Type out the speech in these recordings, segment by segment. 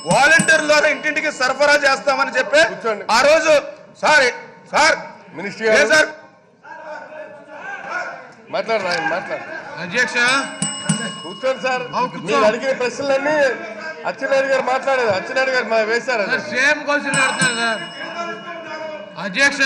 Volunteer ద్వారా ఇంటింటికి సరఫరా చేస్తామని చెప్పి కూర్చోండి. ఆ రోజు సార్ సార్ మినిస్టర్ ఏ గారు సార్ మాట్లాడరా ఆయన మాట్లాడు అధ్యక్ష కూర్చోండి సార్ బాబు, కూర్చో. మీరు అడిగిన ప్రశ్నలన్నీ అచ్చెన్నాయుడు గారు మాట్లాడేది అచ్చెన్నాయుడు గారు మా- వేశారు అది. సార్ సేమ్ క్వశ్చన్ అడుగుతున్నారు సార్ అధ్యక్ష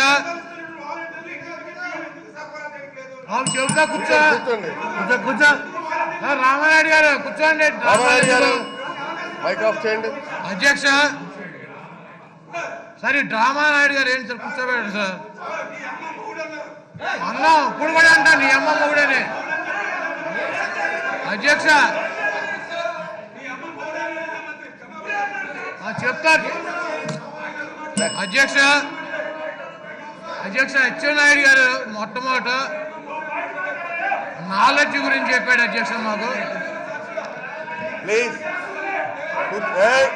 అవును చెబుతా కూర్చో కూర్చోండి కూర్చో కూర్చో సార్ రామానాయుడు గారు కూర్చోండి రామారాయుడు గారు మైక్ ఆఫ్ చేయండి అధ్యక్ష సార్ ఈ డ్రామా నాయుడు గారు ఏంటి సార్ కూర్చోబెట్టండి సార్ అన్నం ఇప్పుడు కూడా అంటా నీ అమ్మ మొగుడని అధ్యక్ష ఆ, చెప్తా అధ్యక్ష అధ్యక్ష అచ్చెన్నాయుడు గారు మొట్టమొదట నాలెడ్జ్ గురించి చెప్పాడు అధ్యక్ష మాకు ప్లీజ్ ఏయ్,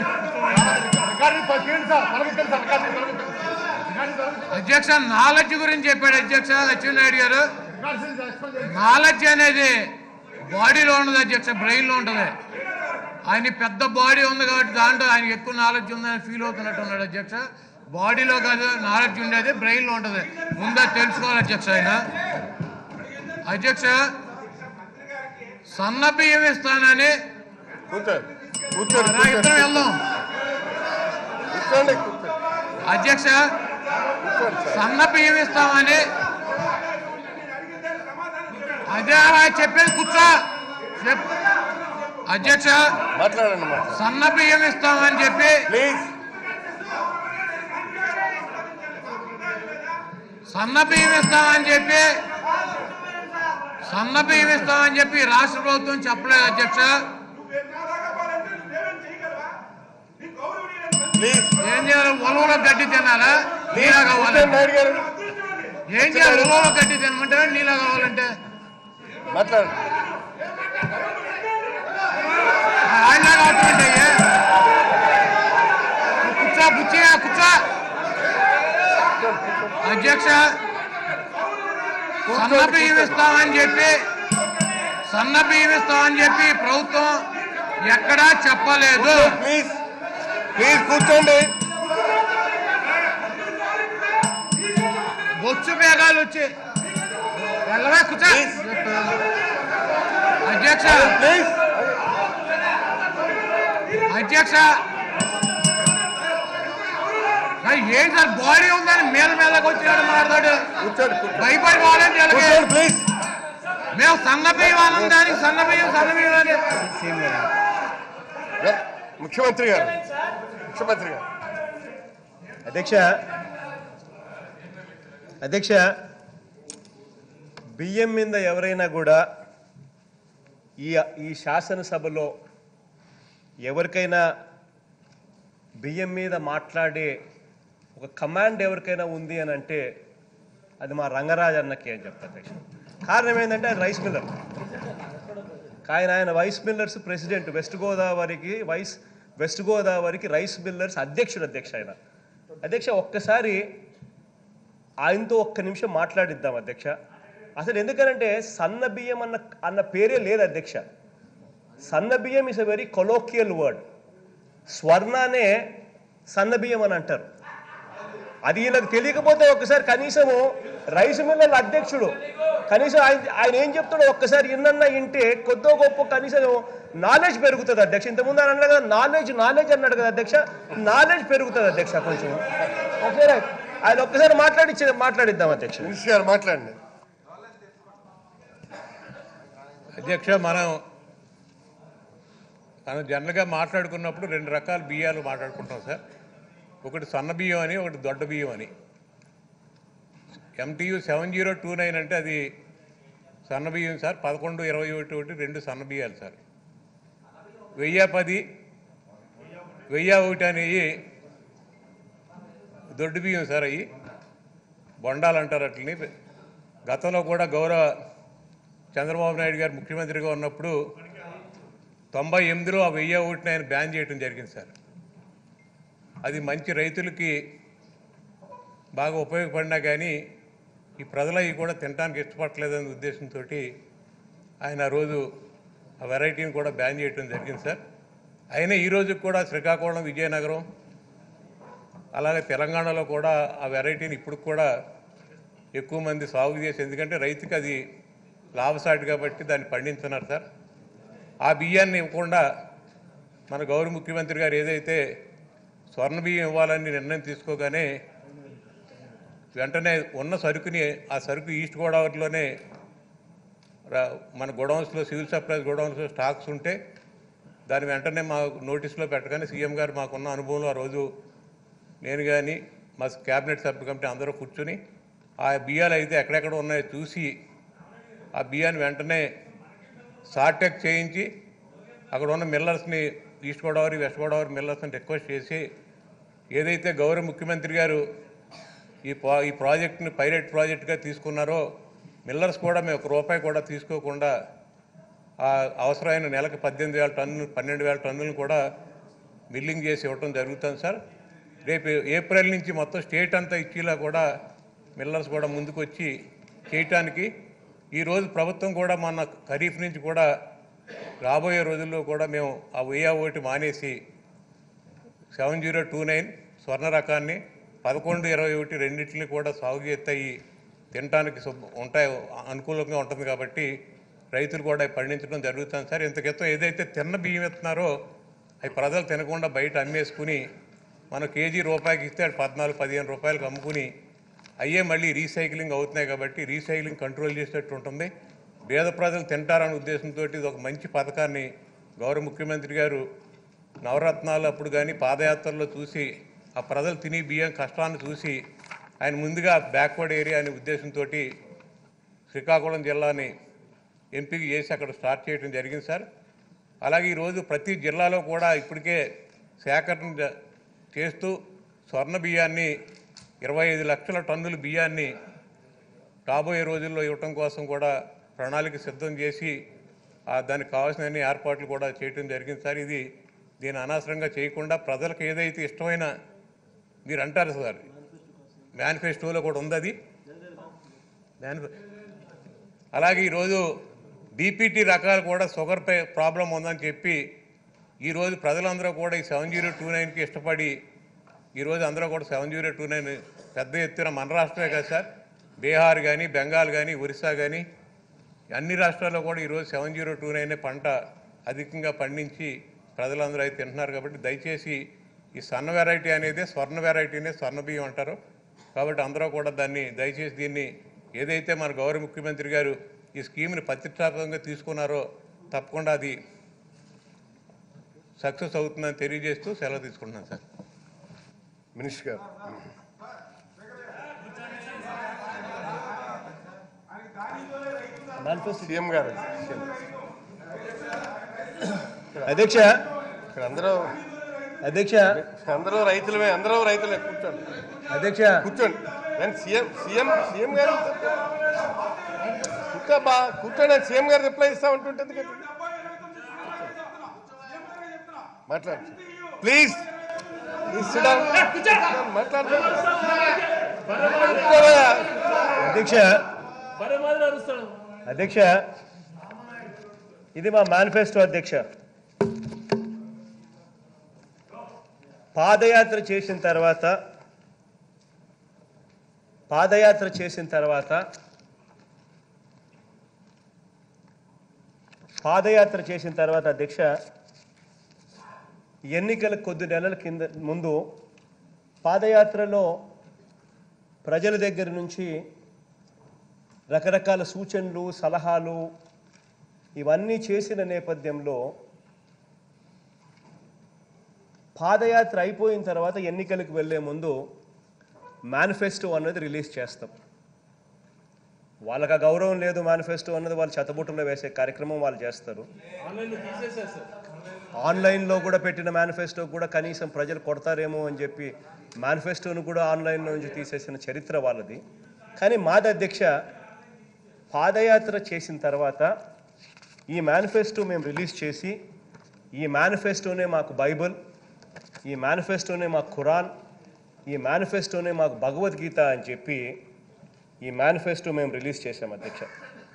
అధ్యక్ష నాలెడ్జ్ గురించి చెప్పాడు అధ్యక్ష అచ్చెన్నాయుడు గారు నాలెడ్జ్ అనేది బాడీలో ఉండదు అధ్యక్ష బ్రెయిన్లో ఉంటుంది ఆయన పెద్ద బాడీ ఉంది కాబట్టి దాంట్లో ఆయనకి ఎక్కువ నాలెడ్జ్ ఉందని ఫీల్ అవుతున్నట్టు ఉన్నాడు అధ్యక్ష బాడీలో కాదు నాలెడ్జ్ ఉండేది బ్రెయిన్లో ఉంటుంది ముందే తెలుసుకోవాలి అధ్యక్ష ఆయన అధ్యక్ష సన్న బియ్యం ఇస్తానని కూర్చోండి కూర్చోండి రా, ఇద్దరం కూర్చోండి వెళ్దాం కూర్చోండి కూర్చోండి అధ్యక్ష కూర్చోండి సార్ సన్న బియ్యం ఇస్తామని అదే అలా చెప్పేది కూర్చో చెప్ అధ్యక్ష మాట్లాడండి మాట్లాడండి సన్న బియ్యం ఇస్తామని చెప్పి ప్లీజ్ సన్న బియ్యం ఇస్తామని చెప్పి సన్న బియ్యం ఇస్తామని చెప్పి రాష్ట్ర ప్రభుత్వం చెప్పలేదు అధ్యక్ష ప్లీజ్ ఏం చేయాలి ఉలవలో గడ్డి తినాలా నీలా కావాలి కూర్చోండి నాయుడు గారు ఏం చేయాలి ఉలవలో గడ్డి తినమంటే నీలా కావాలంటే మాట్లాడండి ఆయన కావాలంటే కూర్చో బుచ్చి కూర్చో అధ్యక్ష సన్న బియ్యం ఇస్తామని చెప్పి సన్న బియ్యం ఇస్తామని చెప్పి ప్రభుత్వం ఎక్కడా చెప్పలేదు ప్లీజ్ ప్లీజ్ కూర్చోండి బొచ్చు బేగాలు వచ్చి వెళ్ళవే కూర్చో అధ్యక్ష ప్లీజ్ అధ్యక్ష అయ్ ఏం సార్ బాడీ ఉందని మేల మీదకి వచ్చాడు మాట్లాడు కూర్చోండి కూర్చోండి. భయపడి వాళ్ళని వీళ్ళకి కూర్చోండి ప్లీజ్ మేము సన్న బియ్యం అనం దానికి సన్న బియ్యం సన్న బియ్యం అని యప్. ముఖ్యమంత్రి గారు ముఖ్యమంత్రి గారు అధ్యక్ష అధ్యక్ష బియ్యం మీద ఎవరైనా కూడా ఈ ఈ శాసనసభలో ఎవరికైనా బియ్యం మీద మాట్లాడే ఒక కమాండ్ ఎవరికైనా ఉంది అని అంటే అది మా రంగరాజ్ అన్నకి అని చెప్తా అధ్యక్ష కారణం ఏంటంటే ఆయన రైస్ మిల్లర్ ఆయన ఆయన వైస్ మిల్లర్స్ ప్రెసిడెంట్ వెస్ట్ గోదావరికి వైస్ వెస్ట్ గోదావరికి రైస్ మిల్లర్స్ అధ్యక్షుడు అధ్యక్ష ఆయన అధ్యక్ష ఒక్కసారి ఆయనతో ఒక్క నిమిషం మాట్లాడిద్దాం అధ్యక్ష అసలు ఎందుకనంటే సన్న బియ్యం అన్న అన్న పేరే లేదు అధ్యక్ష సన్న బియ్యం is a very colloquial word స్వర్ణానే సన్న బియ్యం అని అంటారు అది వీళ్ళకి తెలియకపోతే ఒక్కసారి కనీసము రైస్ మిల్లర్ల అధ్యక్షుడు కనీసం ఆయన ఆయన ఏం చెప్తాడో ఒక్కసారి ఇన్నన్నా ఇంటే కొద్దో గొప్ప కనీసం నాలెడ్జ్ పెరుగుతుంది అధ్యక్ష ఇంతకుముందు ఆయన అన్నాడు కదా నాలెడ్జ్ నాలెడ్జ్ అన్నాడు కదా అధ్యక్ష నాలెడ్జ్ పెరుగుతుంది అధ్యక్ష కొంచెం ఒకసారి ఆయన ఒక్కసారి మాట్లాడి మాట్లాడిద్దాం అధ్యక్ష మినిస్టర్ గారు మాట్లాడండి అధ్యక్ష మనం మనం జనరల్గా మాట్లాడుకున్నప్పుడు రెండు రకాల బియ్యాలు మాట్లాడుకుంటాం సార్ ఒకటి సన్న బియ్యం అని ఒకటి దొడ్డ బియ్యం అని MTU seven zero two nine అంటే అది సన్న బియ్యం సార్ పదకొండు ఇరవై ఒకటి ఒకటి రెండు సన్న బియ్యాలు సార్ వెయ్యి పది వెయ్యి ఒకటి అనేవి దొడ్డు బియ్యం సార్ అవి బొండాలు అంటారు అట్లని గతంలో కూడా గౌరవ చంద్రబాబు నాయుడు గారు ముఖ్యమంత్రిగా ఉన్నప్పుడు తొంభై ఎనిమిదిలో ఆ వెయ్యి ఒకటిని ఆయన బ్యాన్ చేయడం జరిగింది సార్ అది మంచి రైతులకి బాగా ఉపయోగపడినా కానీ ఈ ప్రజలు అవి కూడా తినడానికి ఇష్టపడలేదనే ఉద్దేశంతో ఆయన ఆ రోజు ఆ వెరైటీని కూడా బ్యాన్ చేయడం జరిగింది సార్ అయినా ఈ రోజు కూడా శ్రీకాకుళం విజయనగరం అలాగే తెలంగాణలో కూడా ఆ వెరైటీని ఇప్పుడు కూడా ఎక్కువ మంది సాగు చేసి ఎందుకంటే రైతుకి అది లాభసాటి కాబట్టి దాన్ని పండించున్నారు సార్ ఆ బియ్యాన్ని ఇవ్వకుండా మన గౌరవ ముఖ్యమంత్రి గారు ఏదైతే స్వర్ణ బియ్యం ఇవ్వాలని నిర్ణయం తీసుకోగానే వెంటనే ఉన్న సరుకుని ఆ సరుకు ఈస్ట్ గోదావరిలోనే రా- మన గోడౌన్స్లో సివిల్ సప్లైస్ గోడౌన్స్లో స్టాక్స్ ఉంటే దాని వెంటనే మా నోటీస్లో పెట్టగానే సీఎం గారు మాకున్న అనుభవంలో ఆ రోజు నేను కానీ మా క్యాబినెట్ సబ్ కమిటీ అందరూ కూర్చుని ఆ బియ్యాలు అయితే ఎక్కడెక్కడ ఉన్నాయో చూసి ఆ బియ్యాన్ని వెంటనే షార్టెక్ చేయించి అక్కడ ఉన్న మిల్లర్స్ని ఈస్ట్ గోదావరి వెస్ట్ గోదావరి మిల్లర్స్ని రిక్వెస్ట్ చేసి ఏదైతే గౌరవ ముఖ్యమంత్రి గారు ఈ ప్రా ఈ ప్రాజెక్ట్ని పైలట్ ప్రాజెక్ట్గా తీసుకున్నారో మిల్లర్స్ కూడా మేము ఒక రూపాయి కూడా తీసుకోకుండా ఆ అవసరమైన నెలకు పద్దెనిమిది వేల టన్నులు పన్నెండు వేల టన్నులు కూడా మిల్లింగ్ చేసి ఇవ్వటం జరుగుతుంది సార్ రేపు ఏప్రిల్ నుంచి మొత్తం స్టేట్ అంతా ఇచ్చేలా కూడా మిల్లర్స్ కూడా ముందుకు వచ్చి చేయటానికి ఈరోజు ప్రభుత్వం కూడా మన ఖరీఫ్ నుంచి కూడా రాబోయే రోజుల్లో కూడా మేము ఆ వెయ్యి ఒకటి మానేసి సెవెన్ జీరో టూ నైన్ స్వర్ణ రకాన్ని పదకొండు ఇరవై ఒకటి రెండింటిని కూడా సాగు చేస్తాయి తినడానికి శుభ్ర ఉంటాయి అనుకూలంగా ఉంటుంది కాబట్టి రైతులు కూడా అవి పండించడం జరుగుతుంది సార్ ఇంత క్రితం ఏదైతే తిన్న బియ్యం ఇస్తున్నారో అవి ప్రజలు తినకుండా బయట అమ్మేసుకుని మన కేజీ రూపాయికి ఇస్తే అది పద్నాలుగు పదిహేను రూపాయలకు అమ్ముకుని అయ్యే మళ్ళీ రీసైక్లింగ్ అవుతున్నాయి కాబట్టి రీసైక్లింగ్ కంట్రోల్ చేసేటట్టు ఉంటుంది పేద ప్రజలు తింటారనే ఉద్దేశంతో ఇది ఒక మంచి పథకాన్ని గౌరవ ముఖ్యమంత్రి గారు నవరత్నాలు అప్పుడు కానీ పాదయాత్రలో చూసి ఆ ప్రజలు తిని బియ్యం కష్టాన్ని చూసి ఆయన ముందుగా బ్యాక్వర్డ్ ఏరియా అనే ఉద్దేశంతో శ్రీకాకుళం జిల్లాని ఎంపిక చేసి అక్కడ స్టార్ట్ చేయడం జరిగింది సార్ అలాగే ఈరోజు ప్రతి జిల్లాలో కూడా ఇప్పటికే సేకరణ జ- చేస్తూ స్వర్ణ బియ్యాన్ని ఇరవై ఐదు లక్షల టన్నుల బియ్యాన్ని రాబోయే రోజుల్లో ఇవ్వటం కోసం కూడా ప్రణాళిక సిద్ధం చేసి ఆ దానికి కావాల్సిన అన్ని ఏర్పాట్లు కూడా చేయటం జరిగింది సార్ ఇది దీన్ని అనవసరంగా చేయకుండా ప్రజలకు ఏదైతే ఇష్టమైన మీరు అంటారు సార్ మేనిఫెస్టోలో కూడా ఉంది అది మేనిఫె అలాగే ఈరోజు బీపీటీ రకాలు కూడా షుగర్ పై ప్రాబ్లం ఉందని చెప్పి ఈరోజు ప్రజలందరూ కూడా ఈ సెవెన్ జీరో టూ నైన్కి ఇష్టపడి ఈరోజు అందరూ కూడా సెవెన్ జీరో టూ నైన్ పెద్ద ఎత్తున మన రాష్ట్రమే కదా సార్ బీహార్ కానీ బెంగాల్ కానీ ఒరిస్సా కానీ అన్ని రాష్ట్రాల్లో కూడా ఈరోజు సెవెన్ జీరో టూ నైన్ పంట అధికంగా పండించి ప్రజలందరూ అయితే తింటున్నారు కాబట్టి దయచేసి ఈ సన్న వెరైటీ అనేది స్వర్ణ వెరైటీనే స్వర్ణ బియ్యం అంటారు కాబట్టి అందరూ కూడా దాన్ని దయచేసి దీన్ని ఏదైతే మన గౌరవ ముఖ్యమంత్రి గారు ఈ స్కీమ్ని ప్రతిష్టాత్మకంగా తీసుకున్నారో తప్పకుండా అది సక్సెస్ అవుతుందని తెలియజేస్తూ సెలవు తీసుకుంటున్నాను సార్ మినిస్టర్ గారు సీఎం గారు సీఎం. అధ్యక్ష ఇక్కడ అందరూ అధ్యక్ష అందరూ రైతులమే అందరూ రైతులే కూర్చోండి అధ్యక్ష కూర్చోండి నేను సీఎం సీఎం సీఎం గారు కూర్చో బా కూర్చోండి సీఎం గారు రిప్లై ఇస్తా ఉంటుంటుంది కదా మాట్లాడు ప్లీజ్ మాట్లాడు కూర్చోవయ్యా. అధ్యక్ష అధ్యక్ష ఇది మా మేనిఫెస్టో అధ్యక్ష పాదయాత్ర చేసిన తర్వాత పాదయాత్ర చేసిన తర్వాత పాదయాత్ర చేసిన తర్వాత అధ్యక్ష ఎన్నికల కొద్ది నెలల కింద ముందు పాదయాత్రలో ప్రజల దగ్గర నుంచి రకరకాల సూచనలు సలహాలు ఇవన్నీ చేసిన నేపథ్యంలో పాదయాత్ర అయిపోయిన తర్వాత ఎన్నికలకు వెళ్ళే ముందు మేనిఫెస్టో అన్నది రిలీజ్ చేస్తాం వాళ్ళకి ఆ గౌరవం లేదు మేనిఫెస్టో అన్నది వాళ్ళు చెత్తబుట్టలో వేసే కార్యక్రమం వాళ్ళు చేస్తారు ఆన్లైన్లో కూడా పెట్టిన మేనిఫెస్టో కూడా కనీసం ప్రజలు కొడతారేమో అని చెప్పి మేనిఫెస్టోను కూడా ఆన్లైన్లో నుంచి తీసేసిన చరిత్ర వాళ్ళది కానీ మాది అధ్యక్ష పాదయాత్ర చేసిన తర్వాత ఈ మేనిఫెస్టో మేము రిలీజ్ చేసి ఈ మేనిఫెస్టోనే మాకు బైబిల్ ఈ మేనిఫెస్టోనే మాకు ఖురాన్ ఈ మేనిఫెస్టోనే మాకు భగవద్గీత అని చెప్పి ఈ మేనిఫెస్టో మేము రిలీజ్ చేసాం అధ్యక్ష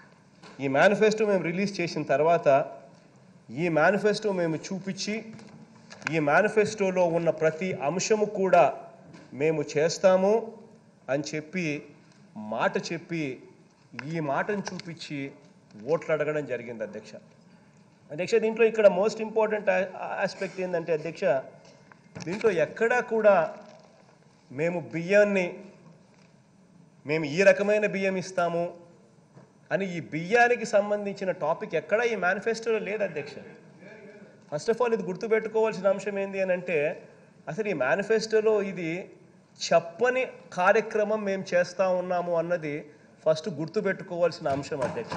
ఈ మేనిఫెస్టో మేము రిలీజ్ చేసిన తర్వాత ఈ మేనిఫెస్టో మేము చూపించి ఈ మేనిఫెస్టోలో ఉన్న ప్రతి అంశము కూడా మేము చేస్తాము అని చెప్పి మాట చెప్పి ఈ మాటను చూపించి ఓట్లు అడగడం జరిగింది అధ్యక్ష అధ్యక్ష దీంట్లో ఇక్కడ మోస్ట్ ఇంపార్టెంట్ ఆస్పెక్ట్ ఏంటంటే అధ్యక్ష దీంట్లో ఎక్కడా కూడా మేము బియ్యాన్ని మేము ఈ రకమైన బియ్యం ఇస్తాము అని ఈ బియ్యానికి సంబంధించిన టాపిక్ ఎక్కడా ఈ మేనిఫెస్టోలో లేదు అధ్యక్ష ఫస్ట్ ఆఫ్ ఆల్ ఇది గుర్తుపెట్టుకోవాల్సిన అంశం ఏంటి అని అంటే అసలు ఈ మేనిఫెస్టోలో ఇది చెప్పని కార్యక్రమం మేము చేస్తా ఉన్నాము అన్నది ఫస్ట్ గుర్తుపెట్టుకోవాల్సిన అంశం అధ్యక్ష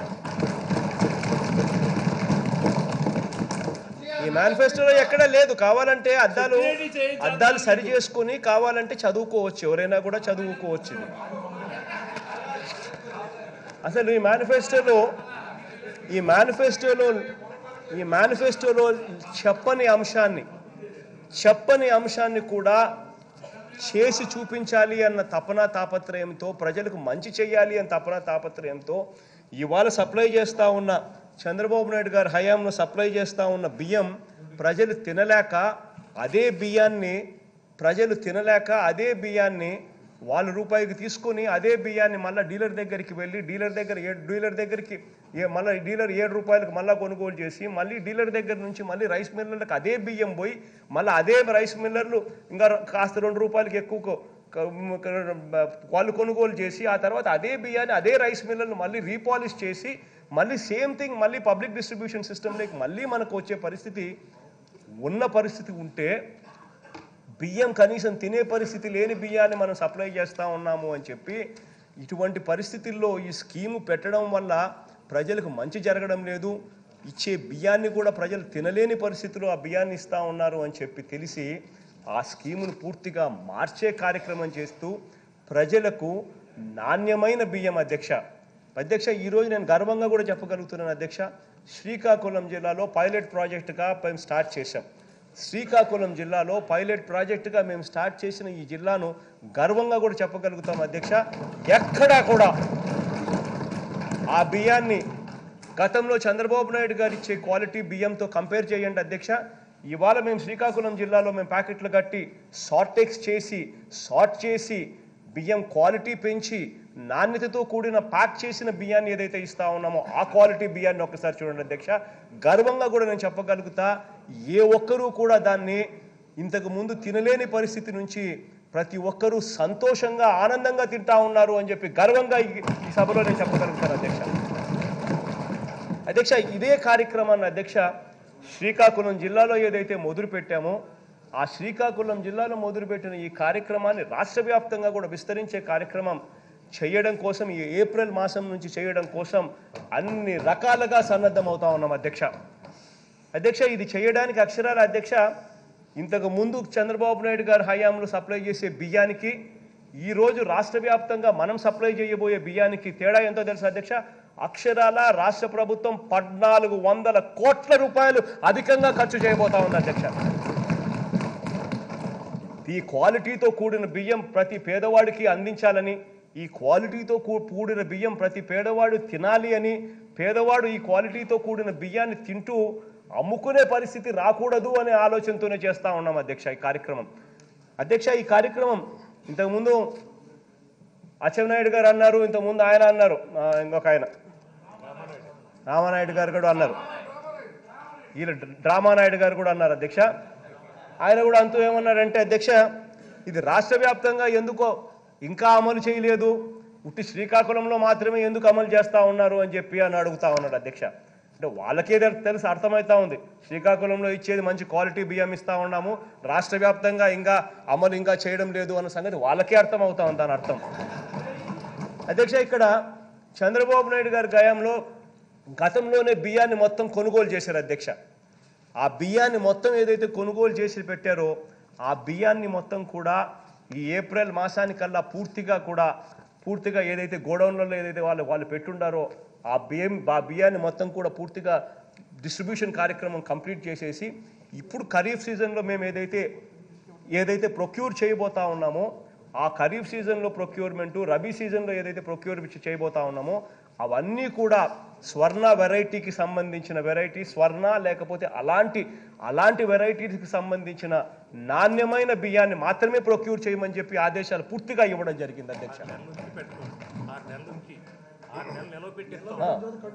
ఈ మేనిఫెస్టోలో ఎక్కడా లేదు కావాలంటే అద్దాలు అద్దాలు సరి చేసుకొని కావాలంటే చదువుకోవచ్చు ఎవరైనా కూడా చదువుకోవచ్చు ఇది అసలు ఈ మేనిఫెస్టోలో ఈ మేనిఫెస్టోలో ఈ మేనిఫెస్టోలో చెప్పని అంశాన్ని చెప్పని అంశాన్ని కూడా చేసి చూపించాలి అన్న తపన తాపత్రయంతో ప్రజలకు మంచి చేయాలి అన్న తపన తాపత్రయంతో ఇవాళ సప్లై చేస్తూ ఉన్న చంద్రబాబు నాయుడు గారు హయాంలో సప్లై చేస్తూ ఉన్న బియ్యం ప్రజలు తినలేక అదే బియ్యాన్ని ప్రజలు తినలేక అదే బియ్యాన్ని వాళ్ళ రూపాయికి తీసుకొని అదే బియ్యాన్ని మళ్ళీ డీలర్ దగ్గరికి వెళ్ళి డీలర్ దగ్గర ఏ డీలర్ దగ్గరికి ఏ మళ్ళీ డీలర్ ఏడు రూపాయలకు మళ్ళీ కొనుగోలు చేసి మళ్ళీ డీలర్ దగ్గర నుంచి మళ్ళీ రైస్ మిల్లర్లకు అదే బియ్యం పోయి మళ్ళీ అదే రైస్ మిల్లర్లు ఇంకా కాస్త రెండు రూపాయలకి ఎక్కువ కొ- క- క- వాళ్ళు కొనుగోలు చేసి ఆ తర్వాత అదే బియ్యాన్ని అదే రైస్ మిల్లర్లు మళ్ళీ రీపాలిష్ చేసి మళ్ళీ సేమ్ థింగ్ మళ్ళీ పబ్లిక్ డిస్ట్రిబ్యూషన్ సిస్టంలోకి మళ్ళీ మనకు వచ్చే పరిస్థితి ఉన్న పరిస్థితి ఉంటే బియ్యం కనీసం తినే పరిస్థితి లేని బియ్యాన్ని మనం సప్లై చేస్తూ ఉన్నాము అని చెప్పి ఇటువంటి పరిస్థితుల్లో ఈ స్కీము పెట్టడం వల్ల ప్రజలకు మంచి జరగడం లేదు ఇచ్చే బియ్యాన్ని కూడా ప్రజలు తినలేని పరిస్థితిలో ఆ బియ్యాన్ని ఇస్తూ ఉన్నారు అని చెప్పి తెలిసి ఆ స్కీమును పూర్తిగా మార్చే కార్యక్రమం చేస్తూ ప్రజలకు నాణ్యమైన బియ్యం అధ్యక్ష అధ్యక్ష ఈరోజు నేను గర్వంగా కూడా చెప్పగలుగుతున్నాను అధ్యక్ష శ్రీకాకుళం జిల్లాలో పైలట్ ప్రాజెక్టుగా మేము స్టార్ట్ చేశాం శ్రీకాకుళం జిల్లాలో పైలట్ ప్రాజెక్టుగా మేము స్టార్ట్ చేసిన ఈ జిల్లాను గర్వంగా కూడా చెప్పగలుగుతాం అధ్యక్ష ఎక్కడా కూడా ఆ బియ్యాన్ని గతంలో చంద్రబాబు నాయుడు గారు ఇచ్చే క్వాలిటీ బియ్యంతో కంపేర్ చేయండి అధ్యక్ష ఇవాళ మేము శ్రీకాకుళం జిల్లాలో మేము ప్యాకెట్లు కట్టి సార్టెక్స్ చేసి సార్ట్ చేసి బియ్యం క్వాలిటీ పెంచి నాణ్యతతో కూడిన ప్యాక్ చేసిన బియ్యాన్ని ఏదైతే ఇస్తా ఉన్నామో ఆ క్వాలిటీ బియ్యాన్ని ఒకసారి చూడండి అధ్యక్ష గర్వంగా కూడా నేను చెప్పగలుగుతా ఏ ఒక్కరూ కూడా దాన్ని ఇంతకు ముందు తినలేని పరిస్థితి నుంచి ప్రతి ఒక్కరూ సంతోషంగా ఆనందంగా తింటా ఉన్నారు అని చెప్పి గర్వంగా ఈ ఈ సభలో నేను చెప్పగలుగుతాను అధ్యక్ష అధ్యక్ష ఇదే కార్యక్రమాన్ని అధ్యక్ష శ్రీకాకుళం జిల్లాలో ఏదైతే మొదలు పెట్టామో ఆ శ్రీకాకుళం జిల్లాలో మొదలుపెట్టిన ఈ కార్యక్రమాన్ని రాష్ట్ర వ్యాప్తంగా కూడా విస్తరించే కార్యక్రమం చేయడం కోసం ఈ ఏప్రిల్ మాసం నుంచి చేయడం కోసం అన్ని రకాలుగా సన్నద్ధం అవుతా ఉన్నాం అధ్యక్ష అధ్యక్ష ఇది చేయడానికి అక్షరాల అధ్యక్ష ఇంతకు ముందు చంద్రబాబు నాయుడు గారు హయాంలో సప్లై చేసే బియ్యానికి ఈ రోజు రాష్ట్ర వ్యాప్తంగా మనం సప్లై చేయబోయే బియ్యానికి తేడా ఎంతో తెలుసు అధ్యక్ష అక్షరాల రాష్ట్ర ప్రభుత్వం పద్నాలుగు వందల కోట్ల రూపాయలు అధికంగా ఖర్చు చేయబోతా ఉంది అధ్యక్ష ఈ క్వాలిటీతో కూడిన బియ్యం ప్రతి పేదవాడికి అందించాలని ఈ క్వాలిటీతో కూ- కూడిన బియ్యం ప్రతి పేదవాడు తినాలి అని పేదవాడు ఈ క్వాలిటీతో కూడిన బియ్యాన్ని తింటూ అమ్ముకునే పరిస్థితి రాకూడదు అనే ఆలోచనతోనే చేస్తా ఉన్నాం అధ్యక్ష ఈ కార్యక్రమం అధ్యక్ష ఈ కార్యక్రమం ఇంతకుముందు అచ్చెన్నాయుడు గారు అన్నారు ఇంతకుముందు ఆయన అన్నారు ఆ, ఇంకొక ఆయన రామానాయుడు గారు కూడా అన్నారు వీళ్ళు డ్రామానాయుడు గారు కూడా అన్నారు అధ్యక్ష ఆయన కూడా అంతూ ఏమన్నారంటే అధ్యక్ష ఇది రాష్ట్ర వ్యాప్తంగా ఎందుకో ఇంకా అమలు చేయలేదు ఉట్టి శ్రీకాకుళంలో మాత్రమే ఎందుకు అమలు చేస్తా ఉన్నారు అని చెప్పి అని అడుగుతా ఉన్నాడు అధ్యక్ష అంటే వాళ్ళకే తెలు- తెలుసు అర్థమవుతా ఉంది శ్రీకాకుళంలో ఇచ్చేది మంచి క్వాలిటీ బియ్యం ఇస్తా ఉన్నాము రాష్ట్ర వ్యాప్తంగా ఇంకా అమలు ఇంకా చేయడం లేదు అన్న సంగతి వాళ్ళకే అర్థం అవుతా ఉంది దాని అర్థం అధ్యక్ష ఇక్కడ చంద్రబాబు నాయుడు గారి గయాంలో గతంలోనే బియ్యాన్ని మొత్తం కొనుగోలు చేశారు అధ్యక్ష ఆ బియ్యాన్ని మొత్తం ఏదైతే కొనుగోలు చేసి పెట్టారో ఆ బియ్యాన్ని మొత్తం కూడా ఈ ఏప్రిల్ మాసానికల్లా పూర్తిగా కూడా పూర్తిగా ఏదైతే గోడౌన్లలో ఏదైతే వాళ్ళు వాళ్ళు పెట్టుండారో ఆ బియ్యం ఆ బియ్యాన్ని మొత్తం కూడా పూర్తిగా డిస్ట్రిబ్యూషన్ కార్యక్రమం కంప్లీట్ చేసేసి ఇప్పుడు ఖరీఫ్ సీజన్లో మేము ఏదైతే ఏదైతే ప్రొక్యూర్ చేయబోతా ఉన్నామో ఆ ఖరీఫ్ సీజన్లో ప్రొక్యూర్మెంటు రబీ సీజన్లో ఏదైతే ప్రొక్యూర్ చేయబోతా ఉన్నామో అవన్నీ కూడా స్వర్ణ వెరైటీకి సంబంధించిన వెరైటీ స్వర్ణ లేకపోతే అలాంటి అలాంటి వెరైటీకి సంబంధించిన నాణ్యమైన బియ్యాన్ని మాత్రమే ప్రొక్యూర్ చేయమని చెప్పి ఆదేశాలు పూర్తిగా ఇవ్వడం జరిగింది అధ్యక్ష ఆ.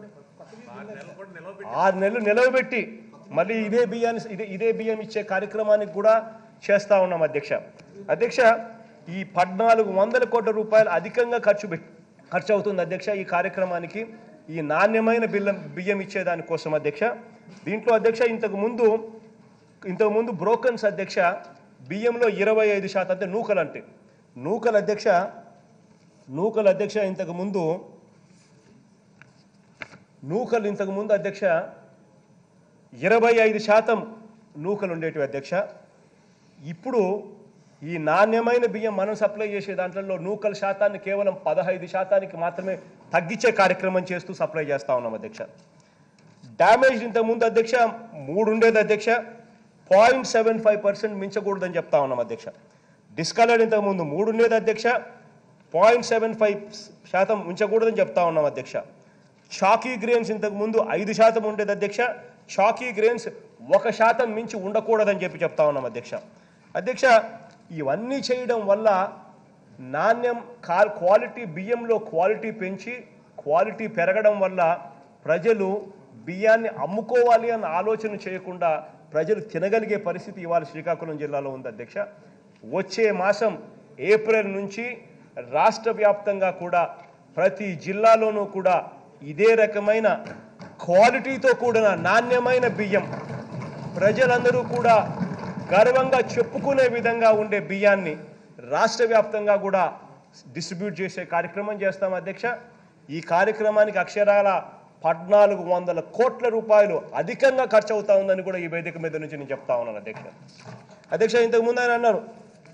ఆరు నెలలు నిలవబెట్టి మళ్ళీ ఇదే బియ్యాన్ని ఇదే ఇదే బియ్యం ఇచ్చే కార్యక్రమానికి కూడా చేస్తా ఉన్నాం అధ్యక్ష అధ్యక్ష ఈ పద్నాలుగు వందల కోట్ల రూపాయలు అధికంగా ఖర్చు పెట్టి ఖర్చు అవుతుంది అధ్యక్ష ఈ కార్యక్రమానికి ఈ నాణ్యమైన బిల్లం బియ్యం ఇచ్చేదానికోసం అధ్యక్ష దీంట్లో అధ్యక్ష ఇంతకు ముందు ఇంతకు ముందు బ్రోకన్స్ అధ్యక్ష బియ్యంలో ఇరవై ఐదు శాతం అంటే నూకలు అంటే నూకలు అధ్యక్ష నూకలు అధ్యక్ష ఇంతకు ముందు నూకలు ఇంతకు ముందు అధ్యక్ష ఇరవై ఐదు శాతం నూకలు ఉండేటివి అధ్యక్ష ఇప్పుడు ఈ నాణ్యమైన బియ్యం మనం సప్లై చేసే దాంట్లో నూకల శాతాన్ని కేవలం పదహైదు శాతానికి మాత్రమే తగ్గించే కార్యక్రమం చేస్తూ సప్లై చేస్తా ఉన్నాం అధ్యక్ష డ్యామేజ్ ఇంత ముందు అధ్యక్ష మూడు ఉండేది అధ్యక్ష పాయింట్ సెవెన్ ఫైవ్ పర్సెంట్ మించకూడదని చెప్తా ఉన్నాం అధ్యక్ష డిస్కలర్డ్ ఇంతకు ముందు మూడు ఉండేది అధ్యక్ష పాయింట్ సెవెన్ ఫైవ్ శాతం ఉంచకూడదని చెప్తా ఉన్నాం అధ్యక్ష చాకీ గ్రెయిన్స్ ఇంతకు ముందు ఐదు శాతం ఉండేది అధ్యక్ష చాకీ గ్రెయిన్స్ ఒక శాతం మించి ఉండకూడదని చెప్పి చెప్తా ఉన్నాం అధ్యక్ష అధ్యక్ష ఇవన్నీ చేయడం వల్ల నాణ్యం కా- క్వాలిటీ బియ్యంలో క్వాలిటీ పెంచి క్వాలిటీ పెరగడం వల్ల ప్రజలు బియ్యాన్ని అమ్ముకోవాలి అన్న ఆలోచన చేయకుండా ప్రజలు తినగలిగే పరిస్థితి ఇవాళ శ్రీకాకుళం జిల్లాలో ఉంది అధ్యక్ష వచ్చే మాసం ఏప్రిల్ నుంచి రాష్ట్ర వ్యాప్తంగా కూడా ప్రతి జిల్లాలోనూ కూడా ఇదే రకమైన క్వాలిటీతో కూడిన నాణ్యమైన బియ్యం ప్రజలందరూ కూడా గర్వంగా చెప్పుకునే విధంగా ఉండే బియ్యాన్ని రాష్ట్ర వ్యాప్తంగా కూడా డిస్ట్రిబ్యూట్ చేసే కార్యక్రమం చేస్తాం అధ్యక్ష ఈ కార్యక్రమానికి అక్షరాల పద్నాలుగు వందల కోట్ల రూపాయలు అధికంగా ఖర్చు అవుతా ఉందని కూడా ఈ వేదిక మీద నుంచి నేను చెప్తా ఉన్నాను అధ్యక్ష అధ్యక్ష ఇంతకుముందు ఆయన అన్నారు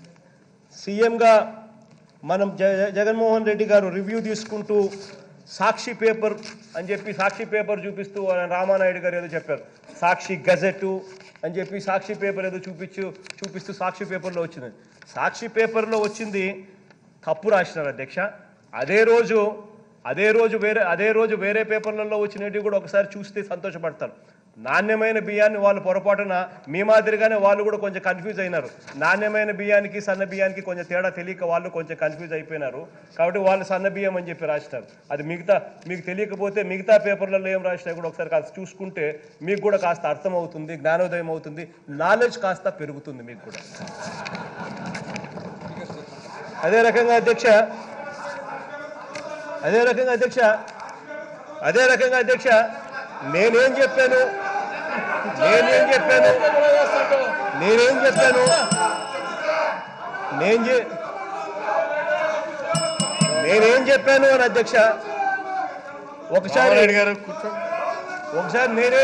సీఎంగా మనం జ జ- జగన్మోహన్ రెడ్డి గారు రివ్యూ తీసుకుంటూ సాక్షి పేపర్ అని చెప్పి సాక్షి పేపర్ చూపిస్తూ ఆయన రామానాయుడు గారు ఏదో చెప్పారు సాక్షి గజెట్ అని చెప్పి సాక్షి పేపర్ ఏదో చూపించు చూపిస్తూ సాక్షి పేపర్లో వచ్చింది సాక్షి పేపర్లో వచ్చింది తప్పు రాసినారు అధ్యక్ష అదే రోజు అదే రోజు వేరే అదే రోజు వేరే పేపర్లలో వచ్చినవి కూడా ఒకసారి చూస్తే సంతోషపడతారు నాణ్యమైన బియ్యాన్ని వాళ్ళు పొరపాటున మీ మాదిరిగానే వాళ్ళు కూడా కొంచెం కన్ఫ్యూజ్ అయినారు నాణ్యమైన బియ్యానికి సన్న బియ్యానికి కొంచెం తేడా తెలియక వాళ్ళు కొంచెం కన్ఫ్యూజ్ అయిపోయినారు కాబట్టి వాళ్ళు సన్న బియ్యం అని చెప్పి రాసినారు అది మిగతా మీకు తెలియకపోతే మిగతా పేపర్లలో ఏం రాసినా కూడా ఒకసారి కాస్త చూసుకుంటే మీకు కూడా కాస్త అర్థమవుతుంది జ్ఞానోదయం అవుతుంది నాలెడ్జ్ కాస్త పెరుగుతుంది మీకు కూడా అదే రకంగా అధ్యక్ష అదే రకంగా అధ్యక్ష అదే రకంగా అధ్యక్ష నేనేం చెప్పాను నేనేం చెప్పాను నేనేం చెప్పాను నేను చె- నేనేం చెప్పాను అని అధ్యక్ష ఒకసారి రామారెడ్డి గారు కూర్చోండి ఒకసారి నేనే